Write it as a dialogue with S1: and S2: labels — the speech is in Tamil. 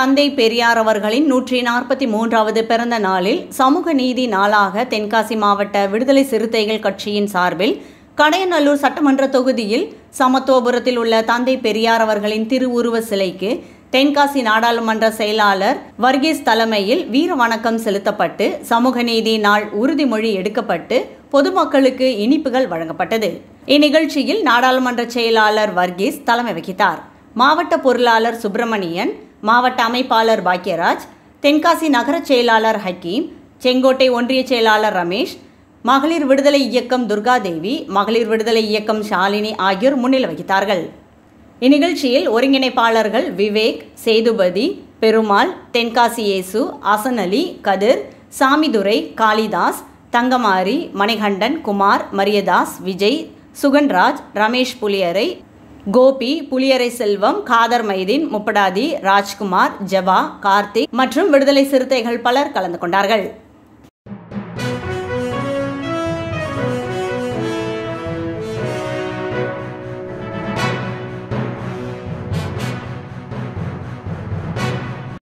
S1: தந்தை பெரியார் அவர்களின் நூற்றி நாற்பத்தி மூன்றாவது பிறந்த நாளில் சமூக நீதி நாளாக தென்காசி மாவட்ட விடுதலை சிறுத்தைகள் கட்சியின் சார்பில் கடையநல்லூர் சட்டமன்ற தொகுதியில் சமத்துவபுரத்தில் உள்ள தந்தை பெரியார் அவர்களின் திருவுருவ சிலைக்கு தென்காசி நாடாளுமன்ற செயலாளர் வர்கீஸ் தலைமையில் வீர வணக்கம் செலுத்தப்பட்டு சமூக நீதி நாள் உறுதிமொழி எடுக்கப்பட்டு பொதுமக்களுக்கு இனிப்புகள் வழங்கப்பட்டது இந்நிகழ்ச்சியில் நாடாளுமன்ற செயலாளர் வர்கீஸ் தலைமை வகித்தார் மாவட்ட பொருளாளர் சுப்பிரமணியன் மாவட்ட அமைப்பாளர் பாக்யராஜ் தென்காசி நகர செயலாளர் ஹக்கீம் செங்கோட்டை ஒன்றிய செயலாளர் ரமேஷ் மகளிர் விடுதலை இயக்கம் துர்காதேவி மகளிர் விடுதலை இயக்கம் ஷாலினி ஆகியோர் முன்னிலை வகித்தார்கள் இந்நிகழ்ச்சியில் ஒருங்கிணைப்பாளர்கள் விவேக் சேதுபதி பெருமாள் தென்காசி இயேசு அசன் அலி கதிர் சாமிதுரை காளிதாஸ் தங்கமாரி மணிகண்டன் குமார் மரியதாஸ் விஜய் சுகன்ராஜ் ரமேஷ் புலியரை கோபி புலியரை செல்வம் காதர் மைதீன் முப்படாதி ராஜ்குமார் ஜவா கார்த்திக் மற்றும் விடுதலை சிறுத்தைகள் பலர் கலந்து கொண்டார்கள்